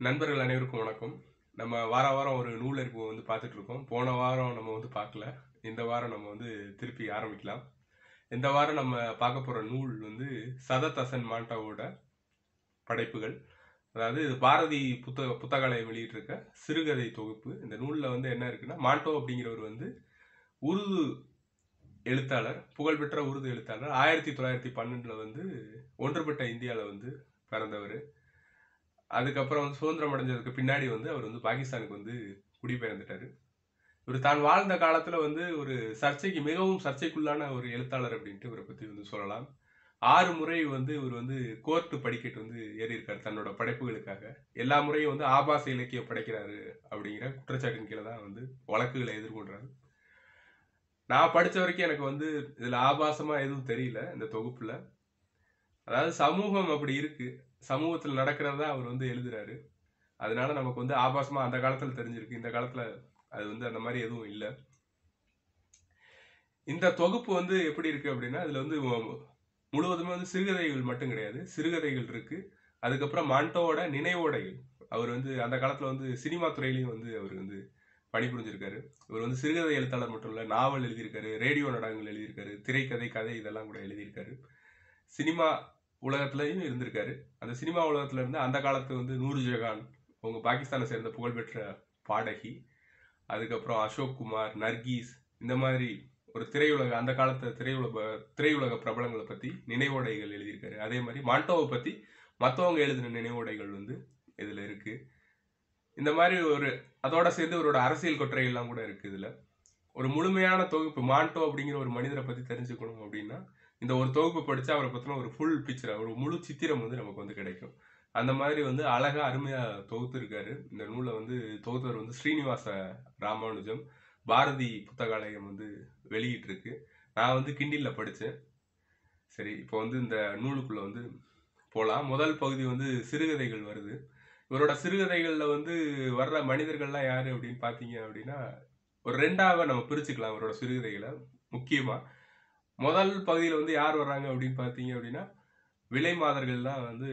நண்பர்கள் அனைவருக்கும் வணக்கம் நம்ம வார வாரம் ஒரு நூல் இருப்பு வந்து பார்த்துட்டு இருக்கோம் போன வாரம் நம்ம வந்து பார்க்கல இந்த வாரம் நம்ம வந்து திருப்பி ஆரம்பிக்கலாம் இந்த வாரம் நம்ம பார்க்க போற நூல் வந்து சதத்தசன் மாண்டாவோட படைப்புகள் அதாவது பாரதி புத்தக புத்தகாலயம் வெளியிட்டிருக்க சிறுகதை தொகுப்பு இந்த நூலில் வந்து என்ன இருக்குன்னா மாண்டோ அப்படிங்கிறவர் வந்து உருது எழுத்தாளர் புகழ்பெற்ற உருது எழுத்தாளர் ஆயிரத்தி தொள்ளாயிரத்தி பன்னெண்டில் வந்து ஒன்றுபட்ட இந்தியாவில் வந்து பிறந்தவர் அதுக்கப்புறம் வந்து சுதந்திரம் அடைஞ்சதுக்கு பின்னாடி வந்து அவர் வந்து பாகிஸ்தானுக்கு வந்து குடிபெயர்ந்துட்டாரு இவர் தான் வாழ்ந்த காலத்துல வந்து ஒரு சர்ச்சைக்கு மிகவும் சர்ச்சைக்குள்ளான ஒரு எழுத்தாளர் அப்படின்ட்டு இவரை பத்தி வந்து சொல்லலாம் ஆறு முறை வந்து இவர் வந்து கோர்ட்டு படிக்கட்டு வந்து ஏறி இருக்காரு தன்னோட படைப்புகளுக்காக எல்லா முறையும் வந்து ஆபாச இலக்கியம் படைக்கிறாரு அப்படிங்கிற குற்றச்சாட்டின் கீழே தான் வந்து வழக்குகளை எதிர்கொள்றாரு நான் படிச்ச வரைக்கும் எனக்கு வந்து இதுல ஆபாசமா எதுவும் தெரியல இந்த தொகுப்புல அதாவது சமூகம் அப்படி இருக்கு சமூகத்தில் நடக்கிறதா அவர் வந்து எழுதுறாரு அதனால நமக்கு வந்து ஆபாசமா அந்த காலத்துல தெரிஞ்சிருக்கு இந்த காலத்துல அது வந்து அந்த மாதிரி எதுவும் இல்லை இந்த தொகுப்பு வந்து எப்படி இருக்கு அப்படின்னா இதுல வந்து மு- முழுவதுமே வந்து சிறுகதைகள் மட்டும் கிடையாது சிறுகதைகள் இருக்கு அதுக்கப்புறம் மாண்டோவோட நினைவோடைகள் அவர் வந்து அந்த காலத்துல வந்து சினிமா துறையிலையும் வந்து அவர் வந்து பணிபுரிஞ்சிருக்காரு இவர் வந்து சிறுகதை எழுத்தாளர் மட்டும் இல்ல நாவல் எழுதியிருக்காரு ரேடியோ நாடகங்கள் எழுதியிருக்காரு திரைக்கதை கதை இதெல்லாம் கூட எழுதியிருக்காரு சினிமா உலகத்துலயும் இருந்திருக்காரு அந்த சினிமா உலகத்துல இருந்து அந்த காலத்து வந்து நூறு ஜஹான் அவங்க பாகிஸ்தானை சேர்ந்த புகழ்பெற்ற பாடகி அதுக்கப்புறம் அசோக் குமார் நர்கீஸ் இந்த மாதிரி ஒரு திரையுலக அந்த காலத்து திரையுலக திரையுலக பிரபலங்களை பத்தி நினைவோடைகள் எழுதியிருக்காரு அதே மாதிரி மாண்டோவை பத்தி மத்தவங்க எழுதின நினைவோடைகள் வந்து இதுல இருக்கு இந்த மாதிரி ஒரு அதோட சேர்ந்து அவரோட அரசியல் கொற்றை எல்லாம் கூட இருக்கு இதுல ஒரு முழுமையான தொகுப்பு மாண்டோ அப்படிங்கிற ஒரு மனிதரை பத்தி தெரிஞ்சுக்கணும் அப்படின்னா இந்த ஒரு தொகுப்பு படிச்சா அவரை பத்தின ஒரு ஃபுல் பிக்சர் ஒரு முழு சித்திரம் வந்து நமக்கு வந்து கிடைக்கும் அந்த மாதிரி வந்து அழகா அருமையா தொகுத்து இருக்காரு இந்த நூலை வந்து தொகுத்தவர் வந்து ஸ்ரீனிவாச ராமானுஜம் பாரதி புத்தகாலயம் வந்து வெளியிட்டிருக்கு நான் வந்து கிண்டில்ல படிச்சேன் சரி இப்போ வந்து இந்த நூலுக்குள்ள வந்து போலாம் முதல் பகுதி வந்து சிறுகதைகள் வருது இவரோட சிறுகதைகள்ல வந்து வர்ற மனிதர்கள்லாம் யாரு அப்படின்னு பாத்தீங்க அப்படின்னா ஒரு ரெண்டாக நம்ம பிரிச்சுக்கலாம் இவரோட சிறுகதைகளை முக்கியமா முதல் பகுதியில் வந்து யார் வர்றாங்க அப்படின்னு பார்த்தீங்க அப்படின்னா விலை மாதர்கள் தான் வந்து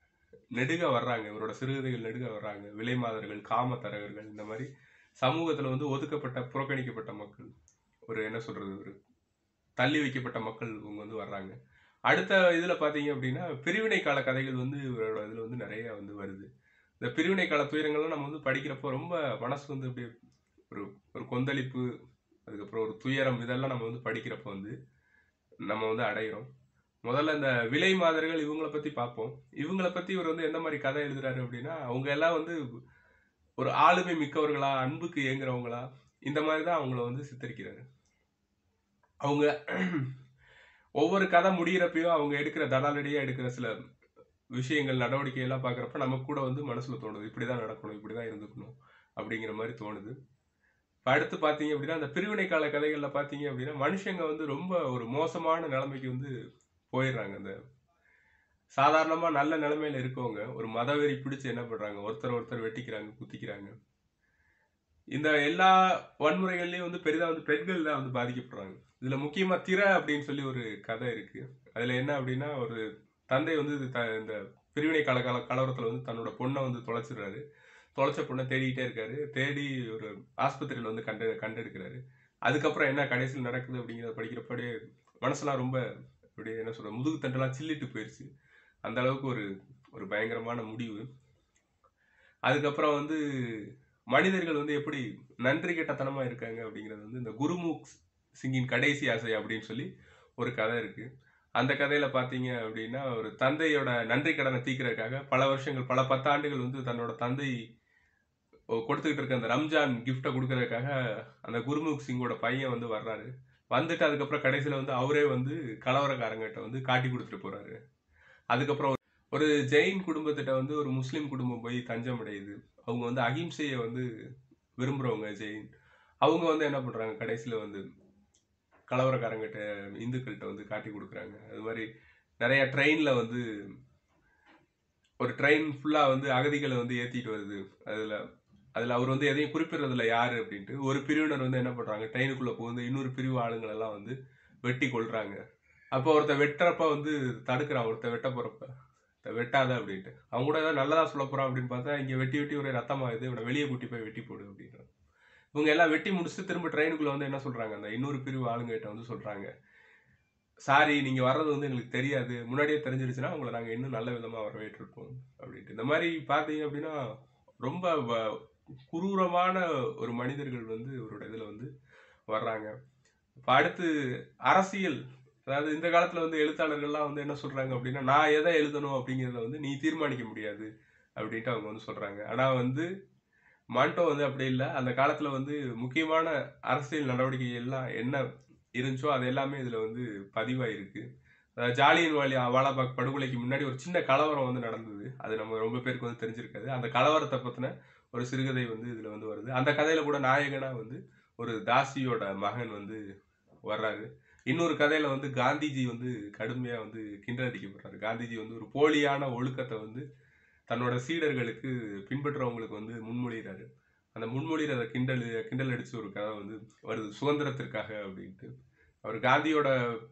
நெடுக வர்றாங்க இவரோட சிறுகதைகள் நெடுக வர்றாங்க விலை மாதர்கள் காமத்தரகர்கள் இந்த மாதிரி சமூகத்துல வந்து ஒதுக்கப்பட்ட புறக்கணிக்கப்பட்ட மக்கள் ஒரு என்ன சொல்றது ஒரு தள்ளி வைக்கப்பட்ட மக்கள் இவங்க வந்து வர்றாங்க அடுத்த இதுல பாத்தீங்க அப்படின்னா பிரிவினை கால கதைகள் வந்து இவரோட இதுல வந்து நிறைய வந்து வருது இந்த பிரிவினை கால துயரங்கள்லாம் நம்ம வந்து படிக்கிறப்போ ரொம்ப மனசு வந்து அப்படியே ஒரு ஒரு கொந்தளிப்பு அதுக்கப்புறம் ஒரு துயரம் இதெல்லாம் நம்ம வந்து படிக்கிறப்போ வந்து நம்ம வந்து அடையிறோம் முதல்ல இந்த விலை மாதர்கள் இவங்கள பத்தி பார்ப்போம் இவங்கள பத்தி இவர் வந்து எந்த மாதிரி கதை எழுதுறாரு அப்படின்னா அவங்க எல்லாம் வந்து ஒரு ஆளுமை மிக்கவர்களா அன்புக்கு ஏங்குறவங்களா இந்த மாதிரி தான் அவங்கள வந்து சித்தரிக்கிறாரு அவங்க ஒவ்வொரு கதை முடியிறப்பயும் அவங்க எடுக்கிற தடாலடியா எடுக்கிற சில விஷயங்கள் நடவடிக்கை எல்லாம் பார்க்கறப்ப நமக்கு கூட வந்து மனசுல தோணுது இப்படிதான் நடக்கணும் இப்படிதான் இருந்துக்கணும் அப்படிங்கிற மாதிரி தோணுது இப்ப அடுத்து பாத்தீங்க அப்படின்னா அந்த பிரிவினை கால கதைகள்ல பாத்தீங்க அப்படின்னா மனுஷங்க வந்து ரொம்ப ஒரு மோசமான நிலைமைக்கு வந்து போயிடுறாங்க அந்த சாதாரணமா நல்ல நிலைமையில இருக்கவங்க ஒரு மதவெறி பிடிச்சு என்ன பண்றாங்க ஒருத்தர் ஒருத்தர் வெட்டிக்கிறாங்க குத்திக்கிறாங்க இந்த எல்லா வன்முறைகள்லயும் வந்து பெரிதா வந்து பெண்கள் தான் வந்து பாதிக்கப்படுறாங்க இதுல முக்கியமா திரை அப்படின்னு சொல்லி ஒரு கதை இருக்கு அதுல என்ன அப்படின்னா ஒரு தந்தை வந்து இது த- இந்த பிரிவினை கால கால கலவரத்துல வந்து தன்னோட பொண்ணை வந்து தொலைச்சிடுறாரு தொலைச்ச பொண்ணை தேடிக்கிட்டே இருக்காரு தேடி ஒரு ஆஸ்பத்திரியில வந்து கண்டு கண்டெடுக்கிறாரு அதுக்கப்புறம் என்ன கடைசியில் நடக்குது அப்படிங்கிறத படிக்கிறப்படியே மனசெல்லாம் ரொம்ப அப்படியே என்ன சொல்ற முதுகு தண்டெல்லாம் சில்லிட்டு போயிருச்சு அந்த அளவுக்கு ஒரு ஒரு பயங்கரமான முடிவு அதுக்கப்புறம் வந்து மனிதர்கள் வந்து எப்படி நன்றி கெட்டத்தனமா இருக்காங்க அப்படிங்கிறது வந்து இந்த குருமுக் சிங்கின் கடைசி ஆசை அப்படின்னு சொல்லி ஒரு கதை இருக்கு அந்த கதையில பாத்தீங்க அப்படின்னா ஒரு தந்தையோட நன்றி கடனை தீர்க்கறதுக்காக பல வருஷங்கள் பல பத்தாண்டுகள் வந்து தன்னோட தந்தை கொடுத்துக்கிட்டு இருக்க அந்த ரம்ஜான் கிஃப்டை கொடுக்கறதுக்காக அந்த குருமுக் சிங்கோட பையன் வந்து வர்றாரு வந்துட்டு அதுக்கப்புறம் கடைசியில வந்து அவரே வந்து கலவரக்காரங்கிட்ட வந்து காட்டி கொடுத்துட்டு போறாரு அதுக்கப்புறம் ஒரு ஜெயின் குடும்பத்திட்ட வந்து ஒரு முஸ்லீம் குடும்பம் போய் தஞ்சம் அடையுது அவங்க வந்து அகிம்சையை வந்து விரும்புறவங்க ஜெயின் அவங்க வந்து என்ன பண்றாங்க கடைசியில வந்து கலவரக்காரங்கிட்ட இந்துக்கள்கிட்ட வந்து காட்டி கொடுக்குறாங்க அது மாதிரி நிறைய ட்ரெயின்ல வந்து ஒரு ட்ரெயின் ஃபுல்லா வந்து அகதிகளை வந்து ஏத்திட்டு வருது அதுல அதுல அவர் வந்து எதையும் குறிப்பிடுறதுல யாரு அப்படின்ட்டு ஒரு பிரிவினர் வந்து என்ன பண்றாங்க ட்ரெயினுக்குள்ள புகுந்து இன்னொரு பிரிவு ஆளுங்களை எல்லாம் வந்து வெட்டி கொள்றாங்க அப்போ ஒருத்தன் வெட்டுறப்ப வந்து தடுக்கிறான் ஒருத்தன் வெட்ட போறப்ப வெட்டாத அப்படின்ட்டு அவங்க கூட ஏதாவது நல்லதா சொல்ல போறான் அப்படின்னு பார்த்தா இங்க வெட்டி வெட்டி ஒரே ரத்தமாகுது இவனை வெளியே கூட்டி போய் வெட்டி போடு அப்படின்றாங்க இவங்க எல்லாம் வெட்டி முடிச்சுட்டு திரும்ப ட்ரெயினுக்குள்ள வந்து என்ன சொல்றாங்க அந்த இன்னொரு பிரிவு ஆளுங்கிட்ட வந்து சொல்றாங்க சாரி நீங்க வர்றது வந்து எங்களுக்கு தெரியாது முன்னாடியே தெரிஞ்சிருச்சுன்னா உங்களை நாங்க இன்னும் நல்ல விதமா வரவேற்றிருப்போம் அப்படின்ட்டு இந்த மாதிரி பாத்தீங்க அப்படின்னா ரொம்ப வ- குரூரமான ஒரு மனிதர்கள் வந்து இவரோட இதுல வந்து வர்றாங்க இப்ப அடுத்து அரசியல் அதாவது இந்த காலத்துல வந்து எழுத்தாளர்கள்லாம் வந்து என்ன சொல்றாங்க அப்படின்னா நான் எதை எழுதணும் அப்படிங்கறத வந்து நீ தீர்மானிக்க முடியாது அப்படின்ட்டு அவங்க வந்து சொல்றாங்க ஆனா வந்து மாண்டோ வந்து அப்படி இல்லை அந்த காலத்துல வந்து முக்கியமான அரசியல் நடவடிக்கை எல்லாம் என்ன இருந்துச்சோ அது எல்லாமே இதுல வந்து பதிவாயிருக்கு அதாவது ஜாலியன் வாலி வாலாபாக் படுகொலைக்கு முன்னாடி ஒரு சின்ன கலவரம் வந்து நடந்தது அது நம்ம ரொம்ப பேருக்கு வந்து தெரிஞ்சிருக்காது அந்த கலவரத்தை பத்தின ஒரு சிறுகதை வந்து இதுல வந்து வருது அந்த கதையில கூட நாயகனா வந்து ஒரு தாசியோட மகன் வந்து வர்றாரு இன்னொரு கதையில வந்து காந்திஜி வந்து கடுமையா வந்து கிண்டல் அடிக்கப்படுறாரு காந்திஜி வந்து ஒரு போலியான ஒழுக்கத்தை வந்து தன்னோட சீடர்களுக்கு பின்பற்றுறவங்களுக்கு வந்து முன்மொழிகிறாரு அந்த முன்மொழிகிறத கிண்டல் கிண்டல் அடிச்சு ஒரு கதை வந்து வருது சுதந்திரத்திற்காக அப்படின்ட்டு அவர் காந்தியோட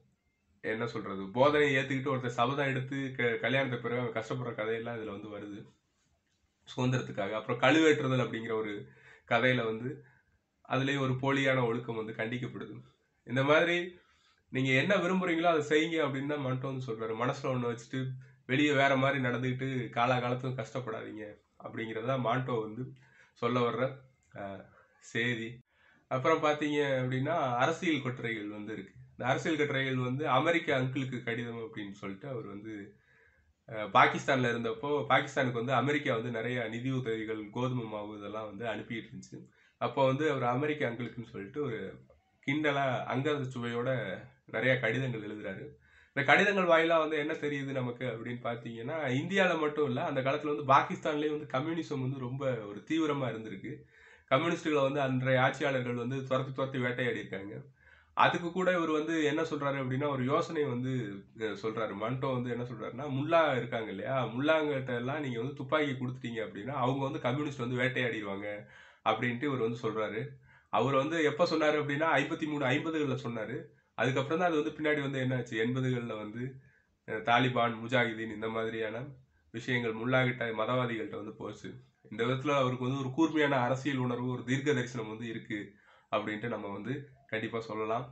என்ன சொல்றது போதனையை ஏத்துக்கிட்டு ஒருத்தர் சபதம் எடுத்து க- கல்யாணத்துக்கு பிறகு அவன் கஷ்டப்படுற கதையெல்லாம் இதுல வந்து வருது சுதந்திரத்துக்காக அப்புறம் கழுவேற்றுதல் அப்படிங்கிற ஒரு கதையில வந்து அதுலயும் ஒரு போலியான ஒழுக்கம் வந்து கண்டிக்கப்படுது இந்த மாதிரி நீங்க என்ன விரும்புறீங்களோ அதை செய்யுங்க அப்படின்னு தான் மன்ட்டோ வந்து சொல்றாரு மனசுல ஒண்ணு வச்சுட்டு வெளியே வேற மாதிரி நடந்துக்கிட்டு காலாகாலத்துக்கும் கஷ்டப்படாதீங்க அப்படிங்கறத மாண்டோ வந்து சொல்ல வர்ற அஹ், செய்தி அப்புறம் பாத்தீங்க அப்படின்னா அரசியல் கட்டுரைகள் வந்து இருக்கு இந்த அரசியல் கட்டுரைகள் வந்து அமெரிக்க அங்கிளுக்கு கடிதம் அப்படின்னு சொல்லிட்டு அவர் வந்து அஹ், பாகிஸ்தான்ல இருந்தப்போ பாகிஸ்தானுக்கு வந்து அமெரிக்கா வந்து நிறைய நிதி உதவிகள் கோதுமை மாவு இதெல்லாம் வந்து அனுப்பிட்டு இருந்துச்சு அப்போ வந்து அவர் அமெரிக்க அங்கிளுக்குன்னு சொல்லிட்டு ஒரு கிண்டலா அங்கத சுவையோட நிறைய கடிதங்கள் எழுதுறாரு இந்த கடிதங்கள் வாயிலா வந்து என்ன தெரியுது நமக்கு அப்படின்னு பாத்தீங்கன்னா இந்தியால மட்டும் இல்ல அந்த காலத்துல வந்து பாகிஸ்தான்லயே வந்து கம்யூனிசம் வந்து ரொம்ப ஒரு தீவிரமா இருந்திருக்கு கம்யூனிஸ்டுகளை வந்து அன்றைய ஆட்சியாளர்கள் வந்து துரத்தி துரத்தி வேட்டையாடி இருக்காங்க அதுக்கு கூட இவர் வந்து என்ன சொல்றாரு அப்படின்னா ஒரு யோசனை வந்து அஹ், சொல்றாரு மன்டோ வந்து என்ன சொல்றாருன்னா முல்லா இருக்காங்க இல்லையா முல்லாங்கிட்ட எல்லாம் நீங்க வந்து துப்பாக்கி கொடுத்துட்டீங்க அப்படின்னா அவங்க வந்து கம்யூனிஸ்ட் வந்து வேட்டையாடிடுவாங்க அப்படின்ட்டு இவர் வந்து சொல்றாரு அவர் வந்து எப்ப சொன்னாரு அப்படின்னா ஐம்பத்தி மூணு ஐம்பதுகள்ல சொன்னாரு அதுக்கப்புறம் தான் அது வந்து பின்னாடி வந்து என்னாச்சு எண்பதுகள்ல வந்து அஹ், தாலிபான் முஜாஹிதீன் இந்த மாதிரியான விஷயங்கள் முல்லாகிட்ட மதவாதிகள்கிட்ட வந்து போச்சு இந்த விதத்துல அவருக்கு வந்து ஒரு கூர்மையான அரசியல் உணர்வு ஒரு தீர்க்க தரிசனம் வந்து இருக்கு அப்படின்ட்டு நம்ம வந்து கண்டிப்பா சொல்லலாம்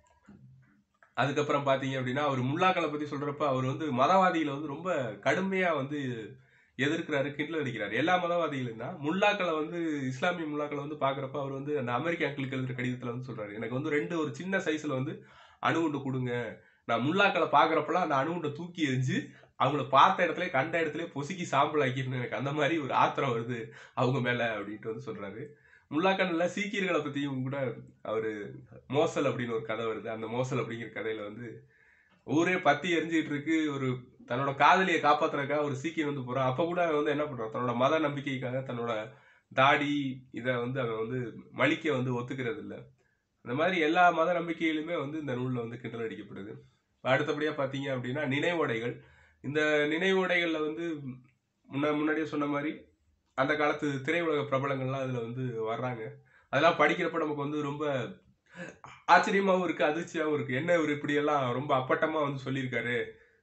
அதுக்கப்புறம் பாத்தீங்க அப்படின்னா அவர் முல்லாக்களை பத்தி சொல்றப்ப அவர் வந்து மதவாதிகளை வந்து ரொம்ப கடுமையா வந்து எதிர்க்கிறாரு கிண்டல் அடிக்கிறாரு எல்லா மதவாதிகளும் தான் முல்லாக்களை வந்து இஸ்லாமிய முல்லாக்களை வந்து பாக்குறப்ப அவர் வந்து அந்த அமெரிக்க அங்கிளுக்கு எழுதுற கடிதத்துல வந்து சொல்றாரு எனக்கு வந்து ரெண்டு ஒரு சின்ன சைஸ்ல வந்து அணுகுண்டு கொடுங்க நான் முல்லாக்களை பாக்குறப்பலாம் அந்த அணுகுண்டை தூக்கி எறிஞ்சு அவங்கள பார்த்த இடத்துல கண்ட இடத்துல பொசுக்கி சாம்பல் ஆக்கிடணும் எனக்கு அந்த மாதிரி ஒரு ஆத்திரம் வருது அவங்க மேல அப்படின்ட்டு வந்து சொல்றாரு முல்லாக்கள் இல்ல சீக்கியர்களை பத்தியும் கூட அவரு மோசல் அப்படின்னு ஒரு கதை வருது அந்த மோசல் அப்படிங்கிற கதையில வந்து ஊரே பத்தி எரிஞ்சுக்கிட்டு இருக்கு ஒரு தன்னோட காதலியை காப்பாத்துறதுக்காக ஒரு சீக்கியம் வந்து போறான் அப்ப கூட அவன் வந்து என்ன பண்றான் தன்னோட மத நம்பிக்கைக்காக தன்னோட தாடி இதை வந்து அவன் வந்து மலிக்க வந்து ஒத்துக்கிறது இல்ல இந்த மாதிரி எல்லா மத நம்பிக்கையிலுமே வந்து இந்த நூல்ல வந்து கிண்டல் அடிக்கப்படுது அடுத்தபடியா பாத்தீங்க அப்படின்னா நினைவுடைகள் இந்த நினைவுடைகள்ல வந்து முன்ன முன்னாடியே சொன்ன மாதிரி அந்த காலத்து திரையுலக பிரபலங்கள்லாம் அதுல வந்து வர்றாங்க அதெல்லாம் படிக்கிறப்ப நமக்கு வந்து ரொம்ப ஆச்சரியமாவும் இருக்கு அதிர்ச்சியாவும் இருக்கு என்ன இவர் இப்படி எல்லாம் ரொம்ப அப்பட்டமா வந்து சொல்லியிருக்காரு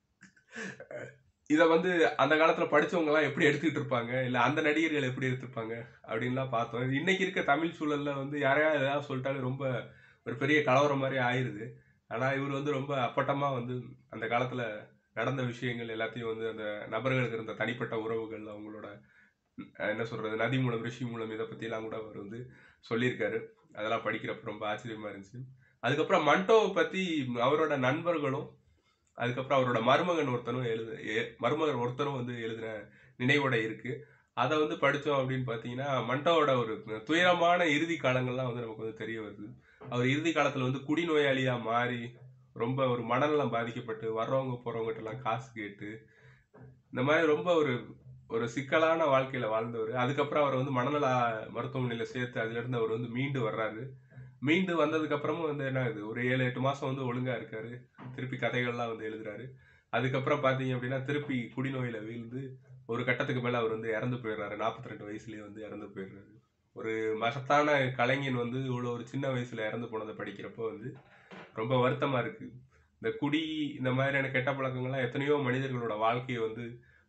இத வந்து அந்த காலத்துல படிச்சவங்க எல்லாம் எப்படி எடுத்துக்கிட்டு இருப்பாங்க இல்ல அந்த நடிகர்கள் எப்படி எடுத்திருப்பாங்க அப்படின்லாம் பார்த்தோம் இது இன்னைக்கு இருக்க தமிழ் சூழல்ல வந்து யாரையாவது ஏதாவது சொல்லிட்டாலும் ரொம்ப ஒரு பெரிய கலவரம் மாதிரி ஆயிருது ஆனா இவர் வந்து ரொம்ப அப்பட்டமா வந்து அந்த காலத்துல நடந்த விஷயங்கள் எல்லாத்தையும் வந்து அந்த நபர்களுக்கு இருந்த தனிப்பட்ட உறவுகள் அவங்களோட அஹ், என்ன சொல்றது நதி மூலம் ரிஷி மூலம் இதை பத்தி எல்லாம் கூட அவர் வந்து சொல்லியிருக்காரு அதெல்லாம் படிக்கிறப்ப ரொம்ப ஆச்சரியமா இருந்துச்சு அதுக்கப்புறம் மண்டோவை பத்தி அவரோட நண்பர்களும் அதுக்கப்புறம் அவரோட மருமகன் ஒருத்தனும் எழுது எ- மருமகன் ஒருத்தரும் வந்து எழுதின நினைவோட இருக்கு அதை வந்து படிச்சோம் அப்படின்னு பாத்தீங்கன்னா மண்டோவோட ஒரு துயரமான இறுதி காலங்கள்லாம் வந்து நமக்கு வந்து தெரிய வருது அவர் இறுதி காலத்துல வந்து குடிநோயாளியா மாறி ரொம்ப ஒரு மனநலம் பாதிக்கப்பட்டு வர்றவங்க போறவங்ககிட்ட எல்லாம் காசு கேட்டு இந்த மாதிரி ரொம்ப ஒரு ஒரு சிக்கலான வாழ்க்கையில வாழ்ந்தவர் அதுக்கப்புறம் அவர் வந்து மனநல மருத்துவமனையில சேர்த்து அதுல இருந்து அவர் வந்து மீண்டு வர்றாரு மீண்டு வந்ததுக்கு அப்புறமும் வந்து என்ன ஆகுது ஒரு ஏழு எட்டு மாசம் வந்து ஒழுங்கா இருக்காரு திருப்பி கதைகள்லாம் வந்து எழுதுறாரு அதுக்கப்புறம் பாத்தீங்க அப்படின்னா திருப்பி குடிநோயில வீழ்ந்து ஒரு கட்டத்துக்கு மேல அவர் வந்து இறந்து போயிடுறாரு 42 ரெண்டு வயசுலயே வந்து இறந்து போயிடுறாரு ஒரு மகத்தான கலைஞன் வந்து இவ்வளவு ஒரு சின்ன வயசுல இறந்து போனதை படிக்கிறப்போ வந்து ரொம்ப வருத்தமா இருக்கு இந்த குடி இந்த மாதிரியான கெட்ட பழக்கங்கள்லாம் எத்தனையோ மனிதர்களோட வாழ்க்கையை வந்து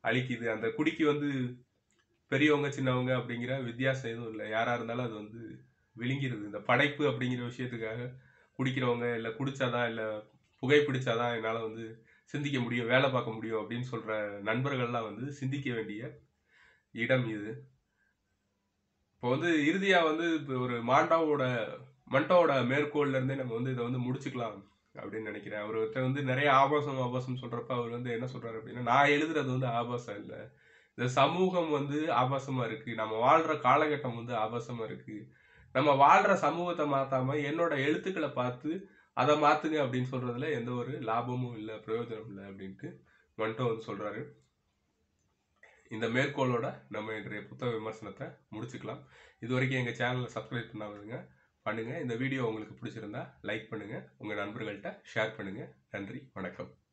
அழிக்குது அந்த குடிக்கு வந்து பெரியவங்க சின்னவங்க அப்படிங்கிற வித்தியாசம் எதுவும் இல்லை யாரா இருந்தாலும் அது வந்து விழுங்கிருது இந்த படைப்பு அப்படிங்கிற விஷயத்துக்காக குடிக்கிறவங்க இல்லை குடிச்சாதான் இல்லை புகை பிடிச்சாதான் என்னால் வந்து சிந்திக்க முடியும் வேலை பார்க்க முடியும் அப்படின்னு சொல்ற நண்பர்கள்லாம் வந்து சிந்திக்க வேண்டிய இடம் இது இப்போ வந்து இறுதியா வந்து இப்போ ஒரு மாண்டாவோட மண்டோவோட மேற்கோள்ல இருந்தே நம்ம வந்து இதை வந்து முடிச்சுக்கலாம் அப்படின்னு நினைக்கிறேன் அவர்கிட்ட வந்து நிறைய ஆபாசம் ஆபாசம் சொல்றப்ப அவர் வந்து என்ன சொல்றாரு அப்படின்னா நான் எழுதுறது வந்து ஆபாசம் இல்லை இந்த சமூகம் வந்து ஆபாசமா இருக்கு நம்ம வாழ்ற காலகட்டம் வந்து ஆபாசமா இருக்கு நம்ம வாழ்ற சமூகத்தை மாத்தாம என்னோட எழுத்துக்களை பார்த்து அதை மாத்துங்க அப்படின்னு சொல்றதுல எந்த ஒரு லாபமும் இல்லை பிரயோஜனம் இல்லை அப்படின்ட்டு மண்டோ வந்து சொல்றாரு இந்த மேற்கோளோட நம்ம இன்றைய புத்தக விமர்சனத்தை முடிச்சுக்கலாம் இது வரைக்கும் எங்கள் சேனலை சப்ஸ்கிரைப் பண்ணாதவங்க பண்ணுங்க இந்த வீடியோ உங்களுக்கு பிடிச்சிருந்தா லைக் பண்ணுங்க உங்க நண்பர்கள்ட்ட ஷேர் பண்ணுங்க நன்றி வணக்கம்